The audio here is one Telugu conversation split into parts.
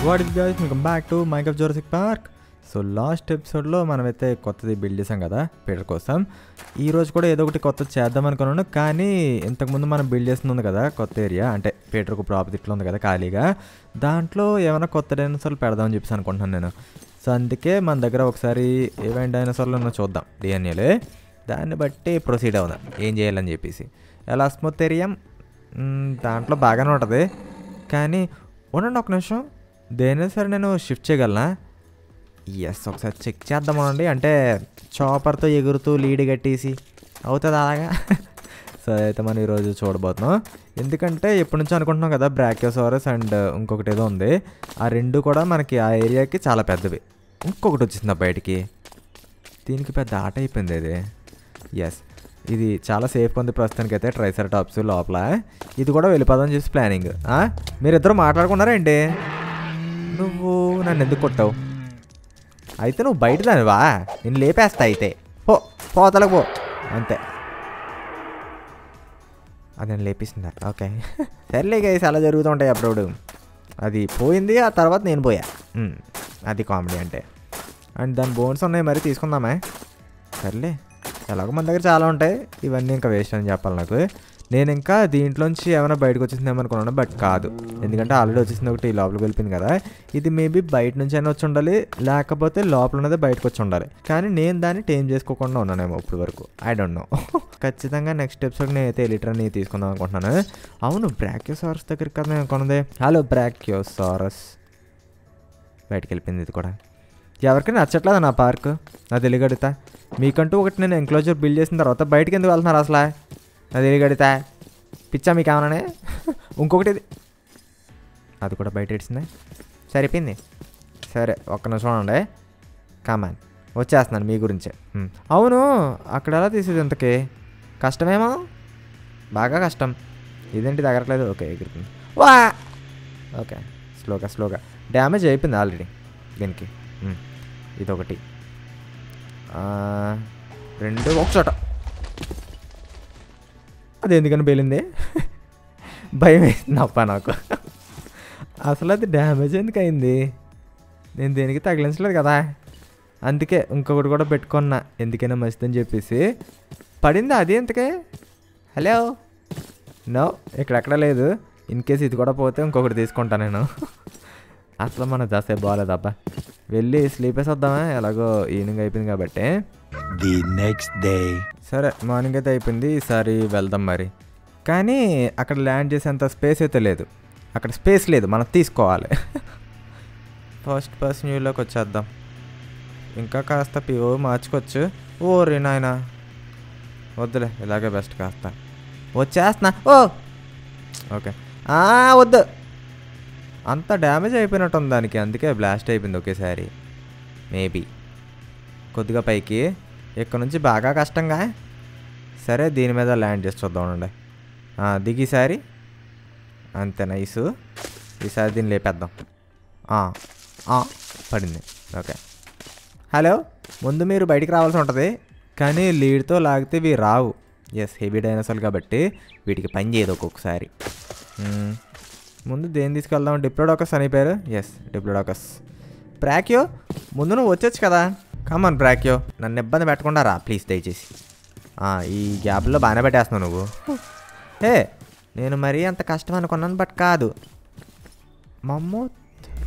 What is guys welcome back to Mike of Jurassic park so last ఎపిసోడ్లో మనమైతే కొత్తది బిల్డ్ చేసాం కదా పీటర్ కోసం ఈ రోజు కూడా ఏదో ఒకటి కొత్తది చేద్దాం అనుకున్నాను కానీ ఇంతకుముందు మనం బిల్డ్ చేస్తుంది కదా కొత్త ఏరియా అంటే పీటర్కు ప్రాపర్టీ ఇట్లా ఉంది కదా ఖాళీగా దాంట్లో ఏమైనా కొత్త డైనోసార్లు పెడదామని చెప్పేసి అనుకుంటున్నాను నేను సో అందుకే మన దగ్గర ఒకసారి ఏమైనా డైనోసార్లు ఉన్నో చూద్దాం డిఎన్ఏలే దాన్ని బట్టి ప్రొసీడ్ అవుదాం ఏం చేయాలని చెప్పేసి ఎలాస్మోథెరియం మ్, దాంట్లో బాగానే ఉంటుంది కానీ ఉండండి ఒక నిమిషం దేనైనా సరే నేను షిఫ్ట్ చేయగలనా ఎస్ ఒకసారి చెక్ చేద్దామండి అంటే చాపర్తో ఎగురుతూ లీడ్ కట్టేసి అవుతుంది అలాగా సో అయితే మనం ఈరోజు చూడబోతున్నాం ఎందుకంటే ఎప్పటి నుంచో అనుకుంటున్నాం కదా బ్రాక్యోసారస్ అండ్ ఇంకొకటి ఏదో ఉంది ఆ రెండు కూడా మనకి ఆ ఏరియాకి చాలా పెద్దవి ఇంకొకటి వచ్చింది బయటికి దీనికి పెద్ద ఆట అయిపోయింది ఇది ఎస్ ఇది చాలా సేఫ్గా ఉంది ప్రస్తుతానికి అయితే ట్రైసర్ టాప్స్ లోపల ఇది కూడా వెళ్ళిపోదాం చేసి ప్లానింగ్ మీరిద్దరు మాట్లాడుకున్నారా ఏంటి నువ్వు నన్ను ఎందుకు కొట్టావు అయితే నువ్వు బయట దానివా నేను లేపేస్తా అయితే పో పోతలకు పో అంతే అది నేను లేపిస్తుందా ఓకే సర్లే గైస్ అలా జరుగుతుంటాయి అప్పుడప్పుడు అది పోయింది ఆ తర్వాత నేను పోయా ఉమ్, అది కామెడీ అంటే అండ్ దాని బోన్స్ ఉన్నాయి మరి తీసుకుందామే సర్లే ఎలాగో మన దగ్గర చాలా ఉంటాయి ఇవన్నీ ఇంకా వేస్ట్ అని చెప్పాలి నాకు నేను ఇంకా దీంట్లోంచి ఏమైనా బయటకు వచ్చేసిందేమో అనుకున్నాను బట్ కాదు ఎందుకంటే ఆల్రెడీ వచ్చేసింది ఒకటి లోపలికి వెళ్ళిపోయింది కదా ఇది మేబీ బయట నుంచి అయినా వచ్చి ఉండాలి లేకపోతే లోపల ఉన్నది బయటకు వచ్చి ఉండాలి కానీ నేను దాన్ని టేమ్ చేసుకోకుండా ఉన్నానేమో ఇప్పటి వరకు ఐ డోంట్ నో ఖచ్చితంగా నెక్స్ట్ ఎపిసోడ్ నేను అయితే ఎలిటర్ని తీసుకుందాం అనుకుంటున్నాను అవును బ్రాక్యోసారస్ దగ్గరికి కదా నేను కొన్నది హలో బ్రాక్యోసారస్ బయటకు వెళ్ళిపోయింది ఇది కూడా ఎవరికి నచ్చట్లేదు నా పార్క్ నా తెలియగడుగుతా మీకంటూ ఒకటి నేను ఎంక్లోజర్ బిల్డ్ చేసిన తర్వాత బయటికి ఎందుకు వెళ్తున్నారు అసలు నా తెలియగడుగుతా పిచ్చా మీకు ఏమన్నానే ఇంకొకటి ఇది అది కూడా బయట ఇడిచింది సరిపోయింది సరే ఒక్క నిమిషం ఉండే కామాన్ వచ్చేస్తున్నాను మీ గురించే ఉమ్. అవును అక్కడ ఎలా తీసేది ఇంతకి కష్టమేమో బాగా కష్టం ఇదేంటి తగరట్లేదు ఓకే ఎగురుతుంది వా ఓకే స్లోగా స్లోగా డ్యామేజ్ అయిపోయింది ఆల్రెడీ దీనికి ఉమ్. ఇదొకటి ఆ, రెండు ఒక చోట అది ఎందుకని పేలింది భయం వేసింది అప్ప నాకు అసలు అది డ్యామేజ్ ఎందుకు అయింది నేను దేనికి తగిలించలేదు కదా అందుకే ఇంకొకటి కూడా పెట్టుకున్నా ఎందుకైనా మంచిదని చెప్పేసి పడింది అది ఎంతకే హలో నో ఇక్కడెక్కడ లేదు ఇన్ కేస్ ఇది కూడా పోతే ఇంకొకటి తీసుకుంటా నేను అసలు మన దశ బాగాలేదు అబ్బా వెళ్ళి స్లీప్ వేసి వద్దామా ఎలాగో ఈవినింగ్ అయిపోయింది కాబట్టి The next day. సరే మార్నింగ్ అయితే అయిపోయింది ఈసారి వెళ్దాం మరి కానీ అక్కడ ల్యాండ్ చేసేంత స్పేస్ అయితే లేదు అక్కడ స్పేస్ లేదు మనం తీసుకోవాలి ఫస్ట్ పర్సన్ వ్యూలోకి వచ్చేద్దాం ఇంకా కాస్త పిఓ మార్చుకోవచ్చు ఓ రే నాయనా వద్దులే ఇలాగే బెస్ట్ కాస్త వచ్చేస్తున్నా ఓ ఓకే ఆ, వద్దు అంత డ్యామేజ్ అయిపోయినట్టు ఉంది దానికి అందుకే బ్లాస్ట్ అయిపోయింది ఒకేసారి మేబీ కొద్దిగా పైకి ఇక్కడ నుంచి బాగా కష్టంగా సరే దీని మీద ల్యాండ్ చేసి చూద్దాం ఉండండి ఆ, దిగి ఈసారి అంతే నైసు ఈసారి దీన్ని లేపేద్దాం ఆ, ఆ, పడింది ఓకే హలో ముందు మీరు బయటికి రావాల్సి ఉంటుంది కానీ లీడ్తో లాగితే ఇవి రావు ఎస్ హెవీ డైనోసార్లు కాబట్టి వీటికి పని చేయదు ఒక్కొక్కసారి మ్మ్. ముందు దేని తీసుకెళ్దాం డిప్లోడాకస్ అని పేరు ఎస్ డిప్లోడాకస్ బ్రాక్యో ముందు నువ్వు వచ్చొచ్చు కదా కమాన్ బ్రాక్యో నన్ను ఇబ్బంది పెట్టకుండా రా ప్లీజ్ దయచేసి ఆ, ఈ గ్యాప్లో బాగానే పెట్టేస్తున్నావు నువ్వు హే నేను మరీ అంత కష్టం అనుకున్నాను బట్ కాదు మమ్మూత్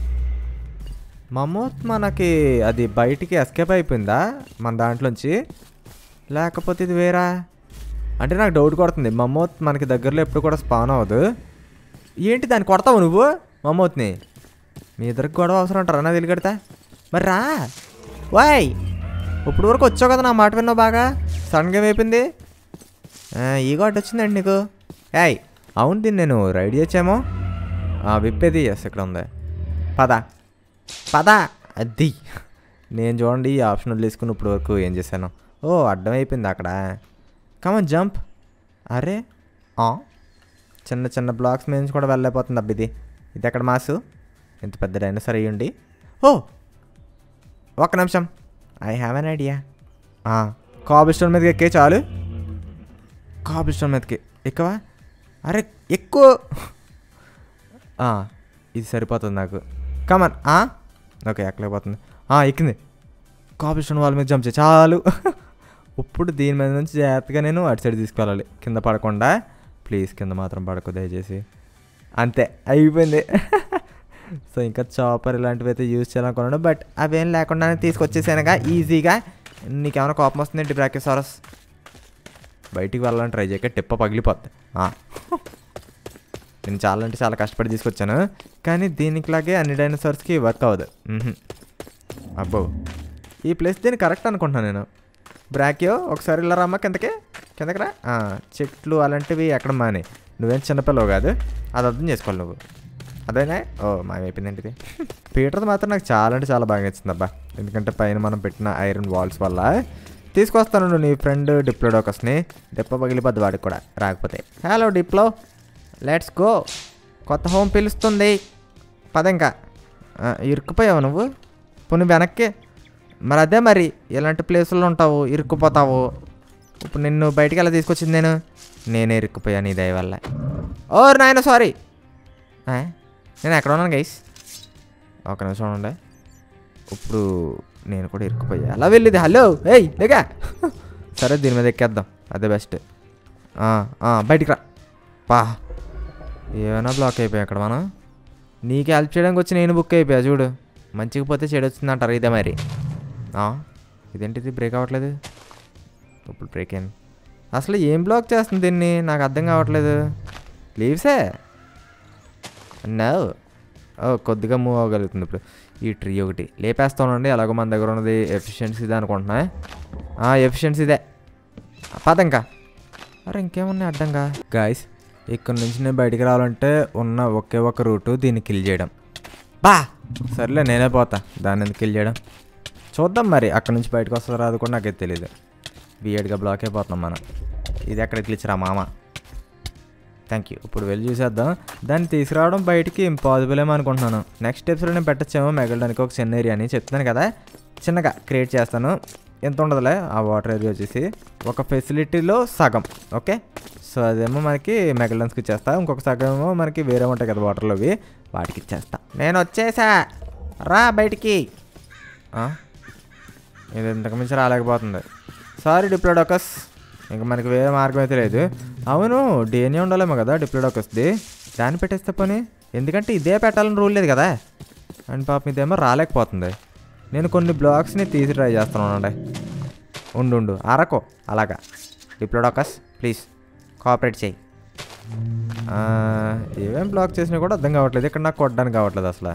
మమ్మూత్ మనకి అది బయటికి ఎస్కేప్ అయిపోయిందా మన దాంట్లోంచి లేకపోతే ఇది వేరా అంటే నాకు డౌట్ కొడుతుంది మమ్మూత్ మనకి దగ్గరలో ఎప్పుడు కూడా స్పాన్ అవ్వదు ఏంటి దాన్ని కొడతావు నువ్వు మమ్మూత్ని మీ ఇద్దరికి గొడవ అవసరం అంటారా నా తెలియకడతా మరి రా వాయ్ ఇప్పుడు వరకు వచ్చావు కదా నా మాట విన్నావు బాగా సడన్గా ఏమైపోయింది ఆ, ఈ గొడ్డ వచ్చిందండి నీకు ఏయ్ అవును దీన్ని నేను రైడ్ చేసామో విప్పేది ఎస్ ఇక్కడ ఉంది పద పద అది నేను చూడండి ఈ ఆప్షన్ వదిలేసుకుని ఇప్పుడు వరకు ఏం చేశాను ఓ అడ్డం అయిపోయింది అక్కడ కమన్ జంప్ అరే ఆ, చిన్న చిన్న బ్లాక్స్ మీద నుంచి కూడా వెళ్ళలేకపోతుంది అబ్బా ఇది ఇది ఎక్కడ మాసు ఇంత పెద్ద డైనోసార్ అయ్యుండి ఓ ఒక్క నిమిషం I have an idea cobblestone మీదకి ఎక్కే చాలు కాబుల్ స్టోన్ మీదకి ఎక్కువ అరే ఎక్కువ ఆ, ఇది సరిపోతుంది నాకు కమన్ ఓకే ఎక్కలేకపోతుంది ఆ, ఎక్కింది కాపరేషన్ వాళ్ళ మీద జంప్ చేయి చాలు ఇప్పుడు దీని మీద నుంచి జాగ్రత్తగా నేను అటు సైడ్ తీసుకెళ్ళాలి కింద పడకుండా ప్లీజ్ కింద మాత్రం పడకు దయచేసి అంతే అయిపోయింది సో ఇంకా చాపర్ ఇలాంటివి అయితే యూజ్ చేయాలనుకున్నాను బట్ అవేం లేకుండానే తీసుకొచ్చేసానుగా ఈజీగా నీకేమైనా కోపం వస్తుందండి బ్రాకెసారస్ బయటికి వెళ్ళాలని ట్రై చేయక టిప్ప పగిలిపోద్ది ఆ. నేను చాలా అంటే చాలా కష్టపడి తీసుకొచ్చాను కానీ దీనికిలాగే అన్ని డైనోసార్స్కి వర్క్ అవ్వదు మ్హూ. అబ్బో ఈ ప్లేస్ దీన్ని కరెక్ట్ అనుకుంటున్నాను నేను బ్రాక్యో ఒకసారి ఇలా రమ్మ కిందకి కిందకి రా ఆ, చెట్లు అలాంటివి ఎక్కడ మాని నువ్వేం చిన్నపిల్లవు కాదు అది అర్థం చేసుకోవాలి నువ్వు అదేనా ఓ మాయమైపోయింది ఏంటిది పీటర్ది మాత్రం నాకు చాలా అంటే చాలా బాగా నచ్చింది అబ్బా ఎందుకంటే పైన మనం పెట్టిన ఐరన్ వాల్స్ వల్ల తీసుకొస్తాను నువ్వు నీ ఫ్రెండ్ డిప్లోడోకస్ని డిప్ప పగిలిపోద్ది వాడికి కూడా రాకపోతే హలో డిప్లో లెట్స్ గో కొత్త హోమ్ పిలుస్తుంది పద ఇంకా ఆ, ఇరుక్కుపోయావు నువ్వు పోనీ వెనక్కి మరి అదే మరి ఇలాంటి ప్లేసుల్లో ఉంటావు ఇరుక్కుపోతావు ఇప్పుడు నిన్ను బయటికి ఎలా తీసుకొచ్చింది నేను నేనే ఇరుక్కుపోయాను నీ దయ వల్ల ఓ నాయన సారీ నేను ఎక్కడ ఉన్నాను గైస్ ఒక నిమిషం ఉండే ఇప్పుడు నేను కూడా ఇరుక్కుపోయా అలా వెళ్ళింది హలో ఏయ్ లేగా సరే దీని మీద ఎక్కేద్దాం అదే బెస్ట్ బయటికి రా పా ఏమైనా బ్లాక్ అయిపోయా అక్కడ మనం నీకు హెల్ప్ చేయడానికి వచ్చి నేను బుక్ అయిపోయా చూడు మంచిగా పోతే చెడు వచ్చింది అంటారు ఇదే మరి ఆ, ఇదేంటిది బ్రేక్ అవ్వట్లేదు ఇప్పుడు బ్రేక్ అయింది అసలు ఏం బ్లాక్ చేస్తుంది దీన్ని నాకు అర్థం కావట్లేదు లీవ్సే నో ఓ కొద్దిగా మూవ్ అవ్వగలుగుతుంది ఇప్పుడు ఈ ట్రీ ఒకటి లేపేస్తానండి ఎలాగో మన దగ్గర ఉన్నది ఎఫిషియన్సీదే అనుకుంటున్నా ఎఫిషియన్సీదే పద ఇంకా అరే ఇంకేమున్నాయి అడ్డంగా గాయస్ ఇక్కడ నుంచి నేను బయటికి రావాలంటే ఉన్న ఒకే ఒక రూటు దీన్ని కిల్ చేయడం బా సర్లే నేనే పోతా దాన్ని ఎందుకు కిల్ చేయడం చూద్దాం మరి అక్కడ నుంచి బయటకు వస్తుందో రాదు కూడా నాకైతే తెలియదు బియడ్గా బ్లాక్ అయిపోతున్నాం మనం ఇది ఎక్కడ క్లిచ్చరా మామ థ్యాంక్ యూ ఇప్పుడు వెళ్ళి చూసేద్దాం దాన్ని తీసుకురావడం బయటికి ఇంపాసిబుల్ ఏమో అనుకుంటున్నాను నెక్స్ట్ స్టెప్స్లో నేను పెట్టచ్చేమో మెగలడానికి ఒక చిన్న ఏరియా అని చెప్తున్నాను కదా చిన్నగా క్రియేట్ చేస్తాను ఎంత ఉండదులే ఆ వాటర్ ఏరియా వచ్చేసి ఒక ఫెసిలిటీలో సగం ఓకే సో అదేమో మనకి మెగలన్స్కి ఇచ్చేస్తా ఇంకొక సగం ఏమో మనకి వేరే ఉంటాయి కదా వాటర్లోవి వాటికి ఇచ్చేస్తా నేను వచ్చేసా రా బయటికి ఆ? ఇది ఇంతకు మించి రాలేకపోతుంది సారీ డిప్లోడోకస్ ఇంకా మనకి వేరే మార్గం అయితే లేదు అవును డేనే ఉండాలేమో కదా డిప్లోడోకస్ది దాన్ని పెట్టేస్తే పని ఎందుకంటే ఇదే పెట్టాలని రూల్ లేదు కదా అండ్ పాపం ఇదేమో రాలేకపోతుంది నేను కొన్ని బ్లాక్స్ని తీసి ట్రై చేస్తున్నాను అండి ఉండు ఉండు అరకో అలాగా డిప్లోడోకస్ ప్లీజ్ కోఆపరేట్ చేయి ఆ, ఏమేం బ్లాక్ చేసినా కూడా అర్థం కావట్లేదు ఇక్కడ నాకు కొట్టడానికి కావట్లేదు అసలు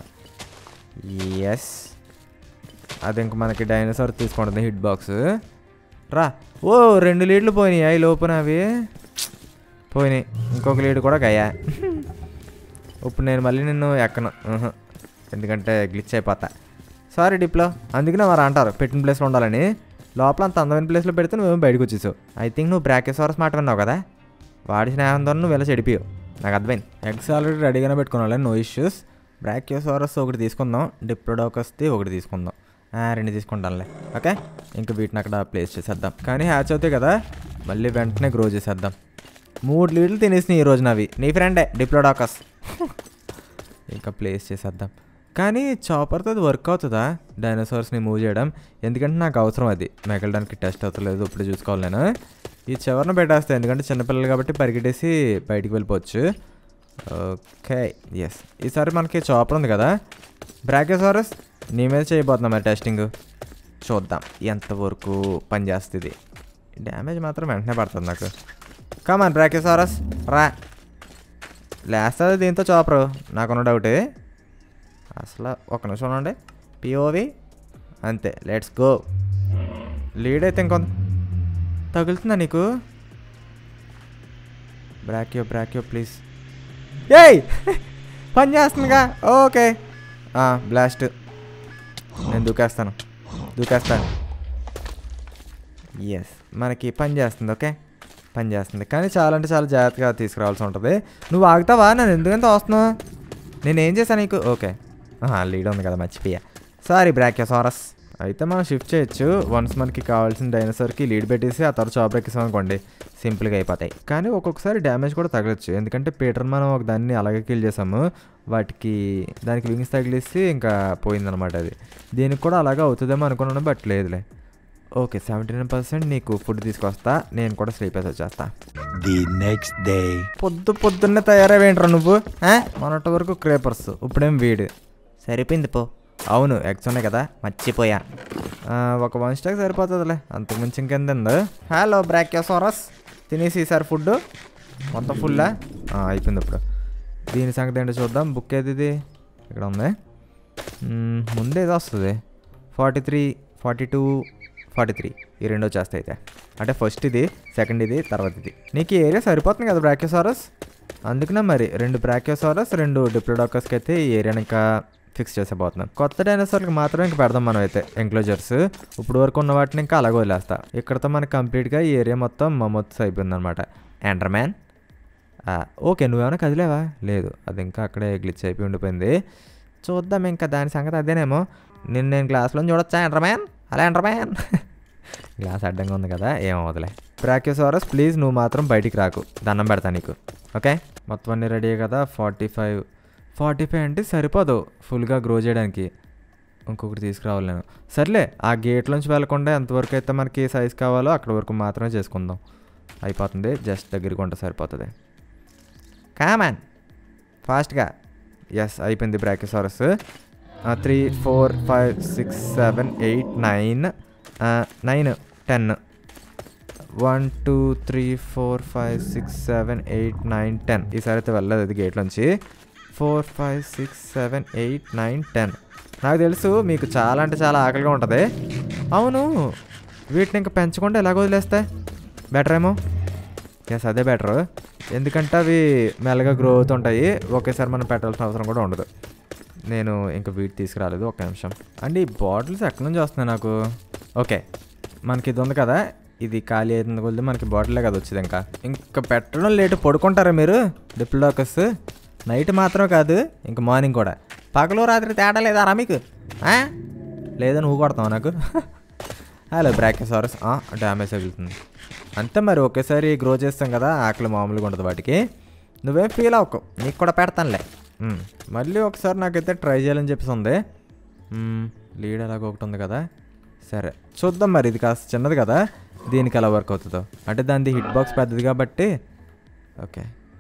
ఎస్ అది ఇంక మనకి డైనోసార్ తీసుకుంటుంది హిట్ బాక్స్ రా ఓ రెండు లీడ్లు పోయినాయి అవి లోపల అవి పోయినాయి ఇంకొక లీడ్ కూడా గయా ఇప్పుడు నేను మళ్ళీ నిన్ను ఎక్కను ఉహు. ఎందుకంటే గ్లిచ్ అయిపోతా సారీ డిప్లో అందుకనే వారు అంటారు పెట్టిన ప్లేస్లో ఉండాలని లోపల అంత అందమైన ప్లేస్లో పెడితే నువ్వేమో బయటకు వచ్చేసావు ఐ థింక్ నువ్వు బ్రాకెసారస్ మాట విన్నావు కదా వాడి స్నేహం ద్వారా నువ్వు ఇలా చెడిపోయావు నాకు అర్థమైంది ఎగ్స్ ఆల్రెడీ రెడీగానే పెట్టుకున్నావు నో ఇష్యూస్ బ్రాక్యోసారస్ ఒకటి తీసుకుందాం డిప్లోడోకస్ది ఒకటి తీసుకుందాం ఆ, రెండు తీసుకుంటానులే ఓకే ఇంకా వీటిని అక్కడ ప్లేస్ చేసేద్దాం కానీ హ్యాచ్ అవుతాయి కదా మళ్ళీ వెంటనే గ్రో చేసేద్దాం మూడు లీటర్లు తినేసినాయి ఈ రోజు నావి నీ ఫ్రెండే డిప్లోడాకస్ ఇంకా ప్లేస్ చేసేద్దాం కానీ చాపర్తో అది వర్క్ అవుతుందా డైనోసార్స్ని మూవ్ చేయడం ఎందుకంటే నాకు అవసరం అది మెగలడానికి టెస్ట్ అవుతలేదు ఇప్పుడు చూసుకోవాలి నేను ఈ చివరిన పెట్టేస్తా ఎందుకంటే చిన్నపిల్లలు కాబట్టి పరిగెట్టేసి బయటికి వెళ్ళిపోవచ్చు ఓకే ఎస్ ఈసారి మనకి చాపర్ ఉంది కదా బ్రాకెసారస్ నీ మీద చేయబోతున్నాం మరి టెస్టింగ్ చూద్దాం ఎంతవరకు పనిచేస్తుంది డ్యామేజ్ మాత్రం వెంటనే పడుతుంది నాకు కమాన్ బ్రాకెసారస్ రా లేస్తుంది దీంతో చాపరు నాకున్న డౌటే అసలు ఒక నిమిషం ఉండండి పిఓవి అంతే లెట్స్ గో లీడ్ అయితే ఇంకొంత తగులుతుందా నీకు బ్రాక్యో బ్రాక్యో ప్లీజ్ ఏయ్ పని చేస్తుందిగా ఓకే బ్లాస్ట్ నేను దూకేస్తాను దూకేస్తాను ఎస్ మనకి పని చేస్తుంది ఓకే పని చేస్తుంది కానీ చాలా అంటే చాలా జాగ్రత్తగా తీసుకురావాల్సి ఉంటుంది నువ్వు ఆగుతావా నేను ఎందుకంత వస్తున్నావు నేను ఏం చేశాను నీకు ఓకే లీడ్ ఉంది కదా మర్చిపోయా సారీ బ్రాక్యోసారస్ అయితే మనం షిఫ్ట్ చేయొచ్చు వన్స్ మనకి కావాల్సిన డైనోసార్కి లీడ్ పెట్టేసి ఆ తర్వాత చాప్ ఎక్కిసాం అనుకోండి సింపుల్గా అయిపోతాయి కానీ ఒక్కొక్కసారి డ్యామేజ్ కూడా తగలచ్చు ఎందుకంటే పీటర్ మనం ఒక దాన్ని అలాగే కిల్ చేసాము వాటికి దానికి వింగ్స్ తగిలేసి ఇంకా పోయిందనమాట అది దీనికి కూడా అలాగే అవుతుందేమో అనుకున్నాను బట్ లేదులే ఓకే సెవెంటీ నైన్ పర్సెంట్ నీకు ఫుడ్ తీసుకొస్తా నేను కూడా స్లీప్ వేసి వచ్చేస్తా The next day. పొద్దు పొద్దున్నే తయారవేంట్రా నువ్వు ఆ? మొన్నటి వరకు క్రేపర్స్ ఇప్పుడేం వీడు సరిపోయింది పో అవును ఎగ్స్ ఉన్నాయి కదా మర్చిపోయా ఆ, ఒక వన్ స్టాక్ సరిపోతుందిలే అంతకుమించి ఇంకెంత ఉంది హలో బ్రాక్యోసారస్ తినేసి ఈసారి ఫుడ్ మొత్తం ఫుల్లా ఆ, అయిపోయింది ఇప్పుడు దీని సంగతి ఏంటో చూద్దాం బుక్ ఏది ఇది ఇక్కడ ఉంది మ్మ్, ముందు ఏదో వస్తుంది forty three forty two forty three ఈ రెండు వచ్చేస్తాయి అయితే అంటే ఫస్ట్ ఇది సెకండ్ ఇది తర్వాత ఇది నీకు ఈ ఏరియా సరిపోతుంది కదా బ్రాక్యోసారస్ అందుకనే మరి రెండు బ్రాక్యోసారస్ రెండు డిప్లోడాకస్కి అయితే ఈ ఏరియాని ఇంకా ఫిక్స్ చేసేపోతున్నాం కొత్త డైనోసార్కి మాత్రమే ఇంకా పెడదాం మనం అయితే ఎంక్లోజర్స్ ఇప్పుడు వరకు ఉన్న వాటిని ఇంకా అలాగే వదిలేస్తా ఇక్కడతో మనకి కంప్లీట్గా ఈ ఏరియా మొత్తం మమోత్స్ అయిపోయింది అనమాట మ్యాన్ ఓకే నువ్వేమైనా కదిలేవా లేదు అది ఇంకా అక్కడే గ్లిచ్ అయిపోయి ఉండిపోయింది చూద్దాం ఇంకా దాని సంగతి అదేనేమో నిన్న నేను గ్లాస్లో చూడొచ్చా ఎండ్రమ్యాన్ అలా ఎండ్రమ్యాన్ గ్లాస్ అడ్డంగా ఉంది కదా ఏమవుతులే ప్రాక్యూసారస్ ప్లీజ్ నువ్వు మాత్రం బయటికి రాకు దండం పెడతా నీకు ఓకే మొత్తం అన్నీ రెడీ కదా ఫార్టీ ఫైవ్ ఫార్టీ ఫైవ్ అంటే సరిపోదు ఫుల్గా గ్రో చేయడానికి ఇంకొకటి తీసుకురావాలి నేను సర్లే ఆ గేట్లోంచి వెళ్ళకుండా ఎంతవరకు అయితే మనకి సైజ్ కావాలో అక్కడ వరకు మాత్రమే చేసుకుందాం అయిపోతుంది జస్ట్ దగ్గరికి ఉంటే సరిపోతుంది కామాన్ ఫాస్ట్గా ఎస్ అయిపోయింది brachiosaurus three four five six seven eight nine nine ten one two three four five six seven eight nine ten ఈసారి అయితే వెళ్ళలేదు అది గేట్లోంచి four five six seven eight nine ten నాకు తెలుసు మీకు చాలా అంటే చాలా ఆకలిగా ఉంటుంది అవును వీటిని ఇంకా పెంచకుండా ఎలాగ వదిలేస్తే బెటర్ ఏమో ఎస్ అదే బెటర్ ఎందుకంటే అవి మెల్లగా గ్రో అవుతుంటాయి ఒకేసారి మనం పెట్టాల్సిన అవసరం కూడా ఉండదు నేను ఇంకా వీటి తీసుకురాలేదు ఒక నిమిషం అండ్ ఈ బాటిల్స్ ఎక్కడి నుంచి వస్తున్నాయి నాకు ఓకే మనకి ఇది ఉంది కదా ఇది ఖాళీ అవుతుంది కొద్ది మనకి బాటిలే కదా వచ్చింది ఇంకా ఇంకా పెట్టడం లేటు పడుకుంటారా మీరు డిప్లోకస్ నైట్ మాత్రమే కాదు ఇంకా మార్నింగ్ కూడా పగలు రాత్రి తేడా లేదా మీకు ఆ? లేదా నువ్వు కొడతావు నాకు హలో బ్రాకెసారస్ డ్యామేజ్ తగులుతుంది అంతే మరి ఒకేసారి గ్రో చేస్తాం కదా ఆకలి మామూలుగా ఉంటుంది వాటికి నువ్వేం ఫీల్ అవ్వకు నీకు కూడా పెడతానులే మ్మ్. మళ్ళీ ఒకసారి నాకైతే ట్రై చేయాలని చెప్పేసి ఉంది మ్మ్. లీడ్ అలాగ ఒకటి ఉంది కదా సరే చూద్దాం మరి ఇది కాస్త చిన్నది కదా దీనికి ఎలా వర్క్ అవుతుందో అంటే దానిది హిట్ బాక్స్ పెద్దది కాబట్టి ఓకే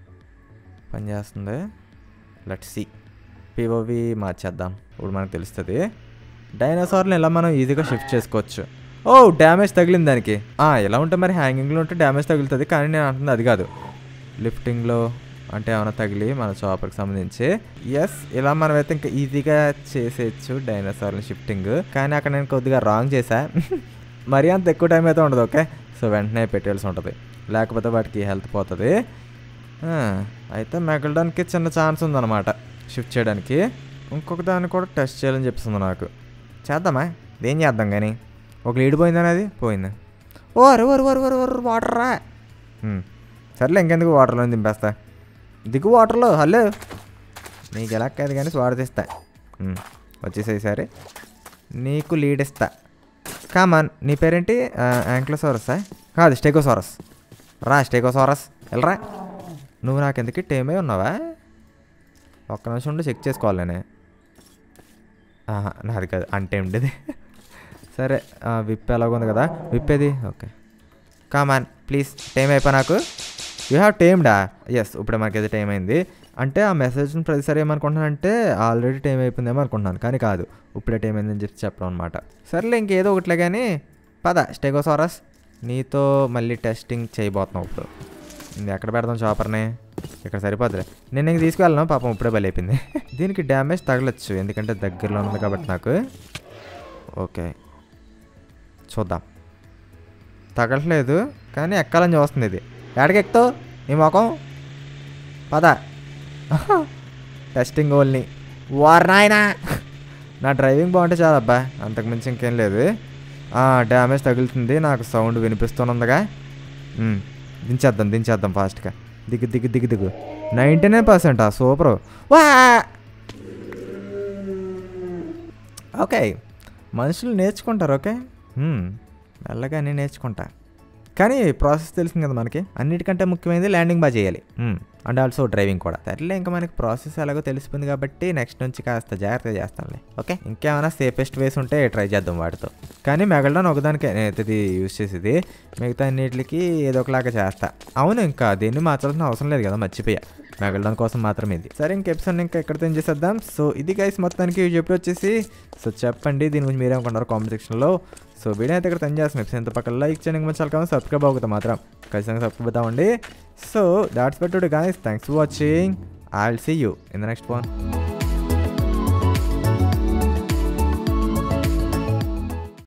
పని చేస్తుంది లెట్ సి పిఓవి మార్చేద్దాం ఇప్పుడు మనకు తెలుస్తుంది డైనోసార్ని ఇలా మనం ఈజీగా షిఫ్ట్ చేసుకోవచ్చు ఓ డ్యామేజ్ తగిలింది దానికి ఆ, ఎలా ఉంటే మరి హ్యాంగింగ్లో ఉంటే డ్యామేజ్ తగులుతుంది కానీ నేను అంటుంది అది కాదు లిఫ్టింగ్లో అంటే ఏమైనా తగిలి మన చాపర్కి సంబంధించి ఎస్ ఇలా మనం అయితే ఇంకా ఈజీగా చేసేయచ్చు డైనోసార్ని షిఫ్టింగ్ కానీ అక్కడ నేను కొద్దిగా రాంగ్ చేశా మరీ అంత ఎక్కువ టైం అయితే ఉండదు ఓకే సో వెంటనే పెట్టేయాల్సి ఉంటుంది లేకపోతే వాటికి హెల్త్ పోతుంది ఆ, అయితే మెగలడానికి చిన్న ఛాన్స్ ఉందన్నమాట షిఫ్ట్ చేయడానికి ఇంకొక దాన్ని కూడా టెస్ట్ చేయాలని చెప్తుంది నాకు చేద్దామా ఏం చేద్దాం కానీ ఒక లీడ్ పోయిందని అది పోయింది ఓ అరే వరు వరు వరు వరు వాటర్ రా ఉమ్, సర్లే ఇంకెందుకు వాటర్లో దింపేస్తా దిగు వాటర్లో హలో నీకు ఎలా కాదు కానీ స్వాడు తీస్తా ఉమ్, వచ్చేసేయి సరే నీకు లీడ్ ఇస్తా కామన్ నీ పేరేంటి యాంక్లోసారసా కాదు స్టేకోసారస్ రా స్టేకోసారస్ వెళ్ళరా నువ్వు నాకు ఎందుకు టేమే ఉన్నావా ఒక్క నిమిషం ఉండి చెక్ చేసుకోవాలి నేనే ఆహా, నాది కాదు అంటే ఉండేది సరే ఆ, విప్ ఎలాగుంది కదా విప్పేది ఓకే కామాన్ ప్లీజ్ టైం అయిపోయి నాకు యూ హ్యావ్ టైమ్డా ఎస్ ఇప్పుడు మనకైతే టైం అయింది అంటే ఆ మెసేజ్ని ప్రతిసారి ఏమనుకుంటున్నానంటే ఆల్రెడీ టైం అయిపోయిందేమో అనుకుంటున్నాను కానీ కాదు ఇప్పుడే టైం అయిందని చెప్పి చెప్పడం అనమాట సర్లే ఇంకేదో ఒకట్లే కానీ పద స్టెగోసారస్ నీతో మళ్ళీ టెస్టింగ్ చేయబోతున్నాం ఇప్పుడు ఇది ఎక్కడ పెడదాం చాపర్ని ఇక్కడ సరిపోతులే నేను ఇంక తీసుకువెళ్ళను పాపం ఇప్పుడే బలి అయిపోయింది దీనికి డ్యామేజ్ తగలచ్చు ఎందుకంటే దగ్గరలో ఉంది కాబట్టి నాకు ఓకే చూద్దాం తగలట్లేదు కానీ ఎక్కాలని చూస్తుంది ఇది ఎక్కడికి ఎక్కుతావు నీ మొఖం పద టెస్టింగ్ ఓన్లీ వార్ నాయనా నా డ్రైవింగ్ బాగుంటే చాలా అబ్బా అంతకుమించి ఇంకేం లేదు డ్యామేజ్ తగులుతుంది నాకు సౌండ్ వినిపిస్తున్నందుగా ఉమ్, దించేద్దాం దించేద్దాం ఫాస్ట్గా దిగు దిగు దిగు దిగు నైంటీ నైన్ పర్సెంటా సూపర్ వా ఓకే మనుషులు నేర్చుకుంటారు ఓకే హ్మ్, మెల్లగా అన్నీ నేర్చుకుంటా కానీ ప్రాసెస్ తెలిసింది కదా మనకి అన్నిటికంటే ముఖ్యమైనది ల్యాండింగ్ బాగా చేయాలి అండ్ ఆల్సో డ్రైవింగ్ కూడా సర్లే ఇంకా మనకి ప్రాసెస్ ఎలాగో తెలిసిపోయింది కాబట్టి నెక్స్ట్ నుంచి కాస్త జాగ్రత్తగా చేస్తానులే ఓకే ఇంకేమైనా సేఫెస్ట్ వేస్ ఉంటే ట్రై చేద్దాం వాటితో కానీ మెగల్డాన్ ఒకదానికే నేను ఇది యూస్ చేసేది మిగతా అన్నిటికి ఏదో ఒకలాగా చేస్తా అవును ఇంకా దీన్ని మార్చాల్సిన అవసరం లేదు కదా మర్చిపోయా మెగల్డాన్ కోసం మాత్రమే ఇది సరే ఇంక ఎపిసోడ్ ఇంకా ఎక్కడితో ఏం చేసేద్దాం సో ఇది గైస్ మొత్తానికి చెప్పి వచ్చేసి సో చెప్పండి దీని గురించి మీరేమనుకున్నారు కామెంట్ సెక్షన్లో సో వీడియో అయితే ఇక్కడ తను చేస్తాం ఎపిసోడ్ ఎంత పక్కన లైక్ చేయండి ఇంకా చాలా కావాలి సబ్స్క్రైబ్ అవుతుంది మాత్రం ఖచ్చితంగా సబ్స్క్రైబ్ అవుతామండి so that's bet today guys thanks for watching I will see you in the next one